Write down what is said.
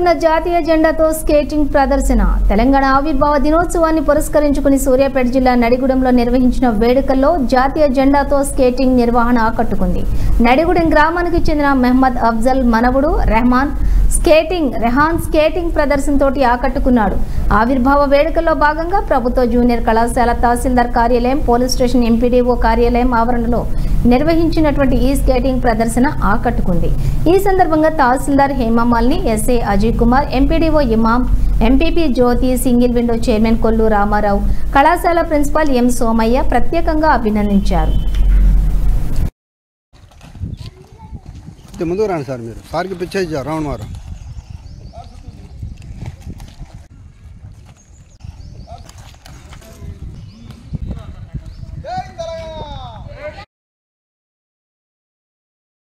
జాతీయ జెండాతో స్కేటింగ్ ప్రదర్శన తెలంగాణ ఆవిర్భావ దినోత్సవాన్ని పురస్కరించుకుని సూర్యాపేట జిల్లా నడిగూడెంలో నిర్వహించిన వేడుకల్లో జాతీయ జెండాతో స్కేటింగ్ నిర్వహణ ఆకట్టుకుంది నడిగూడెం గ్రామానికి చెందిన మెహమ్మద్ అఫ్జల్ మనవుడు రెహమాన్ స్కేటింగ్ రెహాన్ స్కేటింగ్ ప్రదర్శనతోటి ఆకట్టుకున్నాడు ఆవిర్భావ వేడుకల్లో భాగంగా ప్రభుత్వ జూనియర్ కళాశాల తహసీల్దార్ కార్యాలయం పోలీస్ స్టేషన్ ఎంపీడీఓ కార్యాలయం ఆవరణలో నిర్వహించినటువంటి ఈ స్కేటింగ్ ప్రదర్శన ఆకట్టుకుంది ఈ సందర్భంగా tahsildar Hemamalini SA Ajay Kumar MPDO Imam MPP Jyothi single window chairman Kollu Ramarao కళాశాల ప్రిన్సిపాల్ ఎం సోమయ్య ప్రత్యేకంగా అభినందించారు ముందుకు రండి సార్ మీరు సార్కి పిచ్చేసారు రౌండ్ మారు